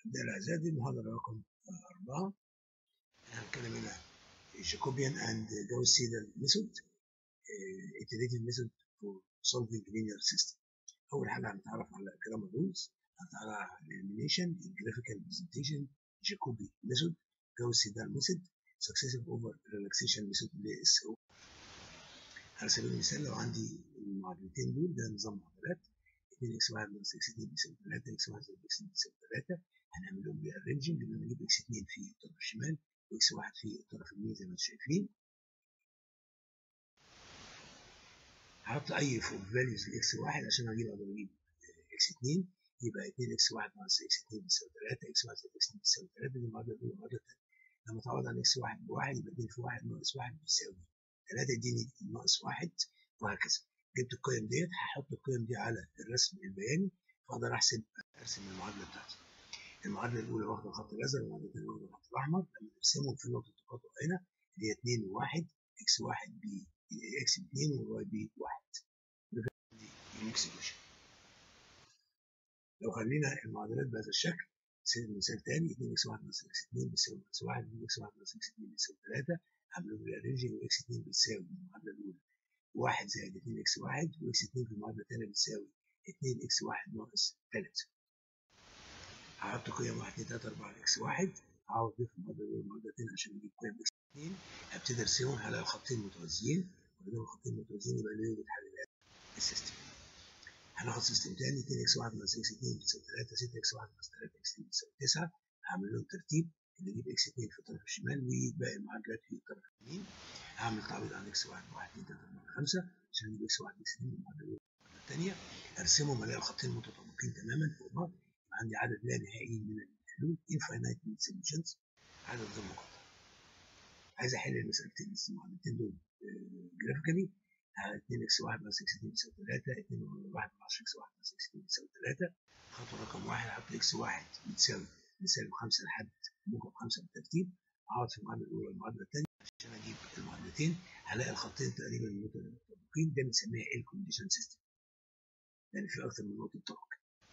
ده الأعزاء دي المحاضرة رقم أربعة هنتكلم هنا Jacobian and Gauss-Seidel method uh, iterative method for solving linear system أول حاجة هنتعرف على grammar rules هنتعرف على elimination graphical presentation Jacobi method Gauss-Seidel method successive over relaxation method اللي اس او على سبيل المثال لو عندي المعادلتين دول ده نظام معادلات 2 اكس 1 ناقص اكس 2 بيساوي 3 اكس 1 زائد اكس 2 بيساوي 3 هنعمل لهم ريارنجنج ان انا اجيب اكس 2 في الطرف الشمال واكس 1 في الطرف اليمين زي ما انتم شايفين هحط اي فاليوز لاكس 1 عشان اجيب اقدر اجيب اكس 2 يبقى 2 اكس 1 ناقص اكس 2 بيساوي 3 اكس 1 زائد اكس 2 بيساوي 3 دي المعادله الاولى المعادله الثانيه لما اتعوض عن اكس 1 بواحد يبقى 2 في 1 ناقص 1 بيساوي 3 يديني ناقص 1 وهكذا جبت القيم ديت هحط القيم دي على الرسم البياني فاقدر احسب ارسم المعادله بتاعتي المعادله الاولى واخده الخط الازرق والمعادله الثانيه واخده الخط الاحمر لما نرسمهم في نقطه التقاطع هنا اللي هي 2 و1 اكس 1 ب اكس ب 2 والواي ب 1 دي يونيك سوليوشن لو خلينا المعادلات بهذا الشكل مثال تاني 2 اكس 1 ناقص اكس 2 بيساوي اكس 1 2 اكس 1 ناقص اكس 2 بيساوي 3 هعمل ريارنجنج واكس 2 بتساوي المعادله الاولى 1 زائد 2 اكس 1 واكس 2 في المعادله الثانيه بتساوي 2 اكس 1 ناقص 3 هحط قيم 1 2 3 4 اكس 1 هعوض دي في المعادله الاولى المعادله الثانيه عشان اجيب قيم اكس 2 ابتدي ارسمهم هلاقي الخطين متوازيين ودام الخطين متوازيين يبقى لا يوجد حل للسيستم هناخد سيستم تاني 2 اكس 1 ناقص اكس 2 بتساوي 3 6 اكس 1 ناقص 3 اكس 2 بتساوي 9 هعمل لهم ترتيب اللي اجيب اكس 2 في الطرف الشمال وباقي المعادلات في الطرف اليمين هعمل تعويض عن اكس 1 1 2 3 4 5 عشان اجيب اكس 1 اكس 2 المعادله الثانيه ارسمهم الاقي الخطين متطابقين تماما فوق بعض عندي عدد لا نهائي من الحلول infinite من solutions عدد غير مقدر عايز احل المسألتين المعادلتين دول جرافيكالي 2 اكس 1 ناقص اكس 2 بيساوي 3 2 1 10 اكس 1 ناقص اكس 2 بيساوي 3 خطوه رقم 1 احط اكس 1 بتساوي بسالب 5 لحد موجب 5 بالترتيب اقعد في المعادله الاولى والمعادله الثانيه عشان اجيب المعادلتين هلاقي الخطين تقريبا متطابقين ده بنسميها اير كونديشن سيستم يعني في اكثر من نقطه طرق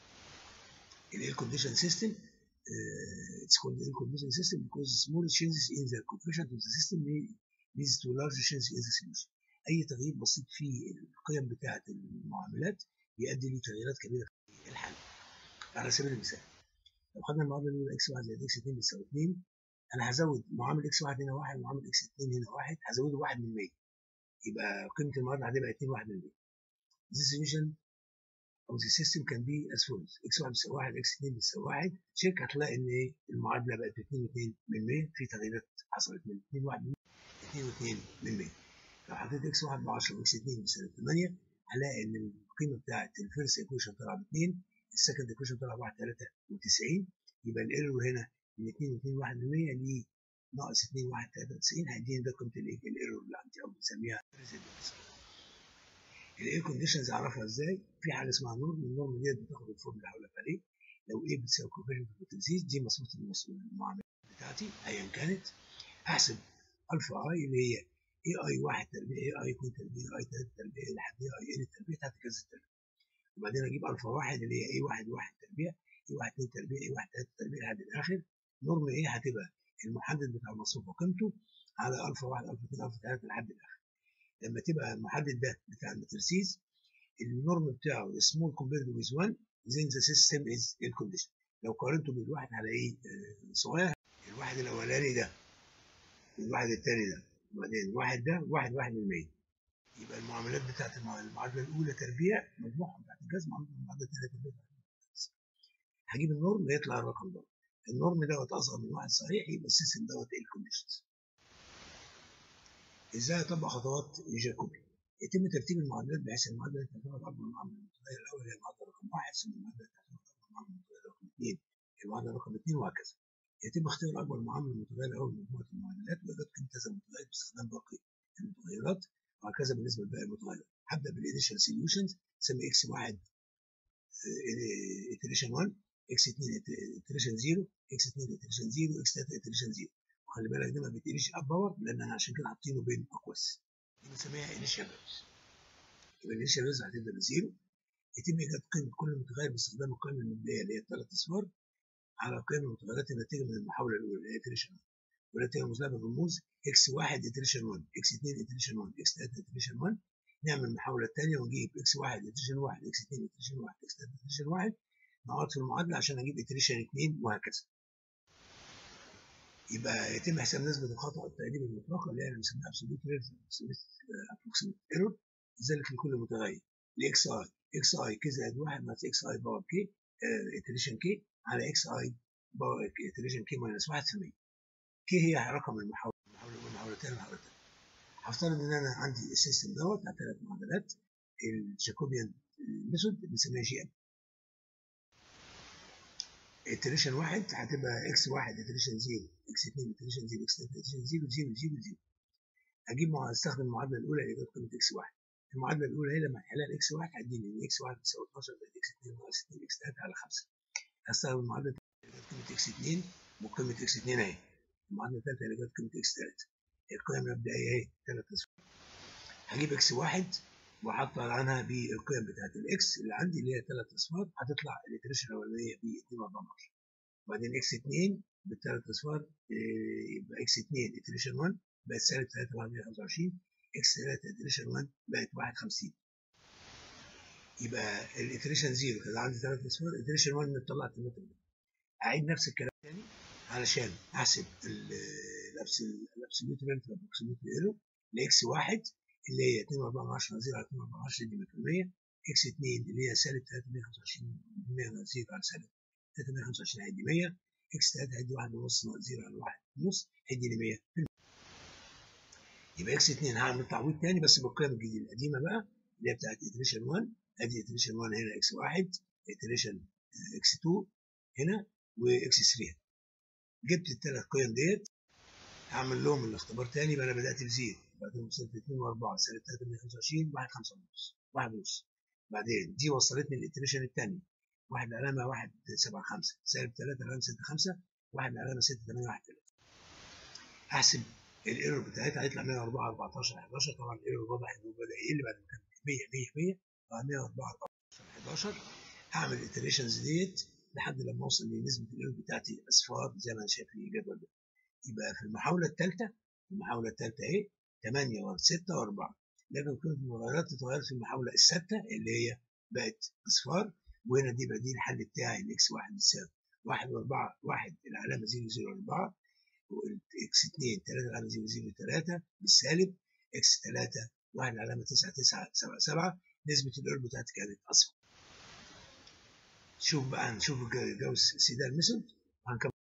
الاير كونديشن سيستم it's called air condition system because small changes in the coefficient of the system leads to large changes in the solution اي تغيير بسيط في القيم بتاعه المعاملات بيؤدي لتغييرات كبيره في الحل على سبيل المثال لو خدنا المعادله الاولى اكس 1 زائد اكس 2 بتساوي 2 انا هزود معامل اكس 1 هنا 1 ومعامل اكس 2 هنا 1 هزوده 1 من 100 يبقى قيمه المعادله هتبقى 2 1 من 100 This solution of the system can be as follows x 1 بتساوي 1 x 2 بتساوي 1 تشيك هتلاقي ان المعادله بقت 2 و2 من 100 في تغييرات حصلت من 2 1 من 2 و2 من 100 لو حطيت x 1 ب 10 واكس 2 بتساوي 8 هلاقي ان القيمه بتاعت الفيرست ايكويشن طلع ب 2 السكند ايكويشن طلع ب 1 93 يبقى الايرور هنا من 2 و2 1 من 100 ل ناقص 2 1 93 هيديني ده قيمه الايرور اللي عندي او بنسميها ريزيدنس الاير كونديشنز اعرفها ازاي؟ في حاجه اسمها نورم النورم ديت بتاخد الفورم اللي هقول لك عليه لو ايه بتساوي كوفيشنت بوتنسيز دي مصفوفه المعاملات بتاعتي ايا كانت احسب الفا اي اللي هي اي اي 1 تربيع اي اي 2 تربيع اي 3 تربيع لحد اي اي ان تربيع تحت كذا تربيع وبعدين اجيب الفا 1 اللي هي اي 1 1 تربيع اي 1 2 تربيع اي 1 3 تربيع لحد الاخر نورم ايه هتبقى المحدد بتاع المصفوفه قيمته على الفا 1 الفا 2 الفا 3 لحد الاخر لما تبقى المحدد ده بتاع المترسيز النورم بتاعه سمول كومبيرد ويز 1 then the system is in condition لو قارنته بالواحد على ايه صغير الواحد الاولاني ده والواحد الثاني ده وبعدين الواحد ده واحد واحد من 100 يبقى المعاملات بتاعت المعادله الاولى تربيع مجموعهم بتاعت الجذر المعادله الثانيه تربيع هجيب النورم يطلع الرقم ده النورم دوت اصغر من واحد صحيح يبقى السيستم دوت ايه الكونديشنز ازاي اطبق خطوات جاكوبي يتم ترتيب المعادلات بحيث المعادله التي تعتبر اكبر معامله المتغير الاول هي المعادله رقم واحد ثم المعادله التي تعتبر اكبر معامله المتغير رقم اثنين المعادله رقم اثنين وهكذا يتم اختيار اكبر معامله المتغير الاول من مجموعه المعادلات وايجاد قيمه هذا المتغير باستخدام باقي المتغيرات وهكذا بالنسبه لباقي المتغيرات هبدا بالانيشال سوليوشنز اسمي اكس واحد اتريشن 1 اكس 2 اتريشن 0 اكس 2 اتريشن 0 اكس 3 اتريشن 0 وخلي بالك ده ما بيتقلش اب باور لان انا عشان كده حاطينه بين اقواس دي بنسميها انيشال فاليوز يبقى الانيشال فاليوز هتبدا بزيرو يتم ايجاد قيمه كل متغير باستخدام القيمه المبدئيه اللي هي الثلاث اصفار على قيم المتغيرات الناتجه من المحاوله الاولى اللي هي iteration 1 والتي هي مسببه بالرموز اكس 1 iteration 1 اكس 2 iteration 1 اكس 3 iteration 1 نعمل المحاوله الثانيه ونجيب اكس 1 iteration 1 اكس 2 iteration 1 اكس 3 iteration 1 نقعد في المعادله عشان اجيب iteration 2 وهكذا يبقى يتم حساب نسبه الخطا التقريبي المطلقه اللي هي بنسميها absolute approximate error ذلك لكل متغير لاكس اي اكس اي كي زائد 1 ناقص اكس اي باور كي iteration كي على اكس اي باور iteration كي ماينس 1% كي هي رقم المحاولة المحاولة الأولى المحاولة الثانية المحاولة الثالثة هفترض إن أنا عندي السيستم دوت على ثلاث معادلات الجاكوبيان ميثود بنسميها جي ام iteration واحد هتبقى اكس واحد iteration 0 اكس 2 iteration 0 اكس 3 iteration 0 0 0 0 هجيب استخدم المعادلة الأولى لإيجاد قيمة اكس واحد المعادلة الأولى هي لما أحلها الاكس واحد هتديني إن اكس واحد بتساوي 12 زائد اكس 2 ناقص 2 اكس 3 على 5 هستخدم المعادلة لإيجاد قيمة اكس 2 وقيمة اكس 2 أهي المعادله الثالثه اللي جت قيمه اكس 3 القيم الابداعيه اهي ثلاث اصفار هجيب اكس واحد واحط عنها بالقيم بتاعت الاكس اللي عندي اللي هي ثلاث اصفار هتطلع الاتريشن الاولانيه ب 2 14 وبعدين اكس 2 بالثلاث اصفار يبقى اكس 2 اتريشن 1 بقت سالب 3 125 اكس 3 اتريشن 1 بقت 51 يبقى الاتريشن 0 كان عندي ثلاث اصفار اتريشن 1 طلعت الناتج ده اعيد نفس الكلام تاني علشان احسب الابسوليوت رينت والابسوليوت ايرور لاكس واحد اللي هي 2 4 10 0 على 2 4 10 دي 100% اكس 2 اللي هي سالب 325 100 ناقص 0 على سالب 325 هيدي 100 اكس 3 هيدي 1 ونص ناقص 0 على 1 ونص هيدي لي 100 يبقى اكس 2 هعمل تعويض تاني بس بالقيم الجديده القديمه بقى اللي هي بتاعت iteration 1 ادي iteration 1 هنا اكس 1 iteration اكس 2 هنا واكس 3 جبت الثلاث قيم ديت هعمل لهم الاختبار تاني يبقى انا بدات بزيرو بعدين وصلت 2 و4 سالب 3 125 1 5 ونص 1 ونص بعدين دي وصلتني للاتريشن الثاني واحد علامه 1 7 5 سالب 3 علامه 6 5 واحد علامه 6 8 1 3 احسب الايرور بتاعتها هيطلع 104 14 11 طبعا الايرور واضح انه بدا يقل بعد ما كان 100 100 100 بقى 104 14 11 هعمل الاتريشنز ديت لحد لما اوصل لنسبه الايرور بتاعتي اصفار زي ما انا شايف في الجدول ده يبقى في المحاوله الثالثه المحاوله الثالثه اهي 8 و6 و4 لكن كانت المتغيرات اتغيرت في المحاوله السادسه اللي هي بقت اصفار وهنا دي بقى دي الحل بتاعي الاكس 1 بتساوي 1 و4 1 العلامه 0 0 4 واكس 2 3 العلامه 0 0 3 بالسالب اكس 3 1 العلامه 9 9 7 7 نسبه الايرور بتاعتي كانت اصفر شوف بقى نشوف جوز سيدان ميثود هنكمل